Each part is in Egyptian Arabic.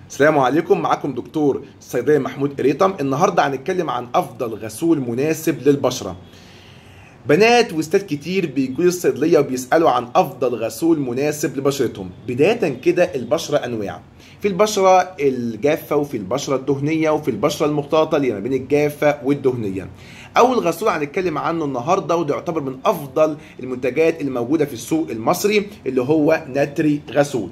السلام عليكم معاكم دكتور الصيدلي محمود قريطم النهارده هنتكلم عن افضل غسول مناسب للبشره بنات وستات كتير بيجوا الصيدليه وبيسالوا عن افضل غسول مناسب لبشرتهم بدايه كده البشره انواع في البشره الجافه وفي البشره الدهنيه وفي البشره المختلطه اللي ما بين الجافه والدهنيه اول غسول هنتكلم عنه النهارده وده يعتبر من افضل المنتجات اللي موجوده في السوق المصري اللي هو ناتري غسول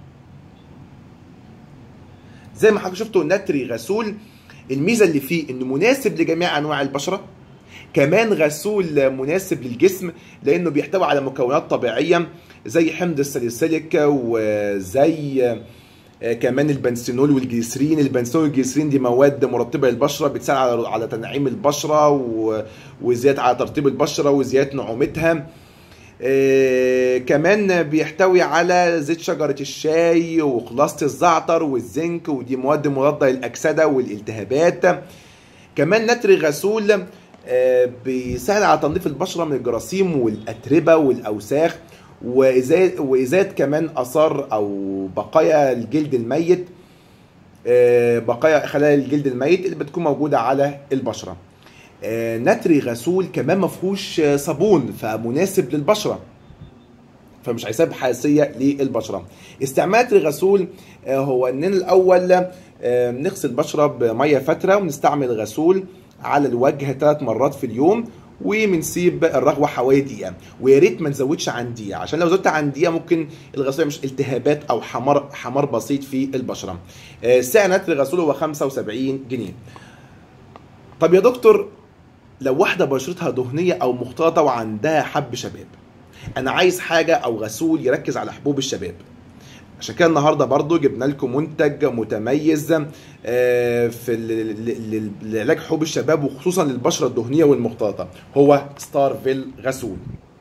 زي ما حضرتك شفتوا نتري غسول الميزه اللي فيه انه مناسب لجميع انواع البشره كمان غسول مناسب للجسم لانه بيحتوي على مكونات طبيعيه زي حمض الساليسيليك وزي كمان البنسينول والجليسرين البنسينول والجليسرين دي مواد مرطبه للبشره بتساعد على على تنعيم البشره وزياده على ترطيب البشره وزياده نعومتها آه كمان بيحتوي على زيت شجرة الشاي وخلاصة الزعتر والزنك ودي مواد مضادة للأكسدة والالتهابات كمان نتر غسول آه بيساعد على تنظيف البشرة من الجراثيم والأتربة والأوساخ وإزالة كمان آثار أو بقايا الجلد الميت آه بقايا خلايا الجلد الميت اللي بتكون موجودة على البشرة نتري غسول كمان ما فيهوش صابون فمناسب للبشره فمش هيسبب حساسيه للبشره استعمال نتري غسول هو اننا الاول نغسل البشره بميه فتره ونستعمل غسول على الوجه ثلاث مرات في اليوم وبنسيب الرغوه حوالي دقيقه ويا ريت ما نزودش عن دقيقه عشان لو زودت عن دقيقه ممكن الغسول مش التهابات او حمار حمار بسيط في البشره سعر نتري غسول هو 75 جنيه طب يا دكتور لو واحدة بشرتها دهنية أو مختلطة وعندها حب شباب أنا عايز حاجة أو غسول يركز على حبوب الشباب عشان كده النهارده برضو جبنا لكم منتج متميز في لعلاج حبوب الشباب وخصوصا للبشره الدهنيه والمختلطه هو ستارفيل غسول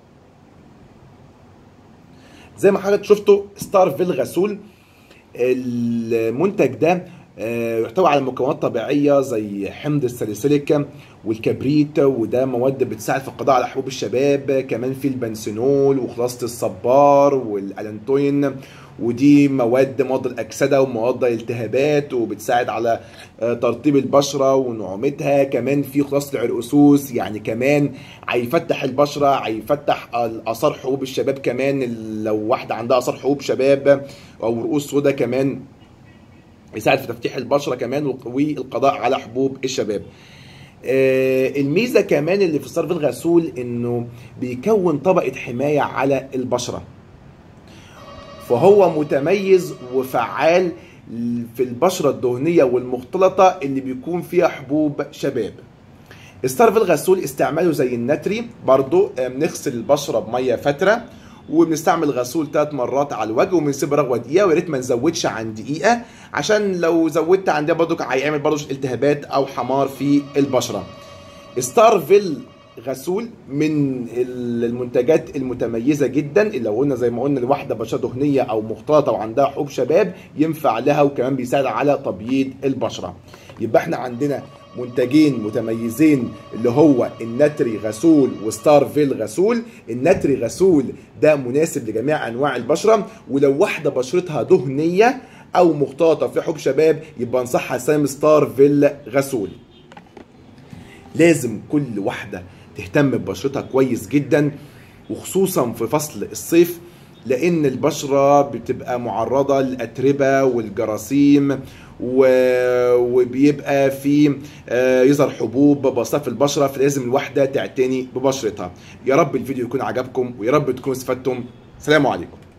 زي ما حضرتك شفتوا ستارفيل غسول المنتج ده يحتوي على مكونات طبيعية زي حمض الساليسيليك والكبريت وده مواد بتساعد في القضاء على حبوب الشباب كمان في البنسينول وخلاصة الصبار والالانتوين ودي مواد مضاد الاكسده ومضاد الالتهابات وبتساعد على ترطيب البشره ونعومتها كمان في خلاصه العرقسوس يعني كمان هيفتح البشره هيفتح اثار حبوب الشباب كمان لو واحده عندها اثار حبوب شباب او رؤوس سودا كمان يساعد في تفتيح البشره كمان والقضاء على حبوب الشباب الميزه كمان اللي في صرف الغسول انه بيكون طبقه حمايه على البشره فهو متميز وفعال في البشره الدهنيه والمختلطه اللي بيكون فيها حبوب شباب ستارف الغسول استعماله زي النتري برضو بنغسل البشره بميه فتره وبنستعمل غسول ثلاث مرات على الوجه وبنسيب رغوه دقيقه ويا ريت ما نزودش عن دقيقه عشان لو زودت عن دقيقه برضه هيعمل برضه التهابات او حمار في البشره. ستارفيل غسول من المنتجات المتميزه جدا اللي لو قلنا زي ما قلنا لواحده بشره دهنيه او مختلطه وعندها حبوب شباب ينفع لها وكمان بيساعد على تبييض البشره. يبقى احنا عندنا منتجين متميزين اللي هو النتري غسول وستارفيل غسول النتري غسول ده مناسب لجميع انواع البشره ولو واحده بشرتها دهنيه او مختلطه في حب شباب يبقى انصحها تستخدم ستارفيل غسول لازم كل واحده تهتم ببشرتها كويس جدا وخصوصا في فصل الصيف لان البشره بتبقى معرضه للاتربه والجراثيم و... وبيبقى في يظهر حبوب بسيطه في البشره فلازم الواحده تعتني ببشرتها يا رب الفيديو يكون عجبكم ويا رب تكونوا استفدتم سلام عليكم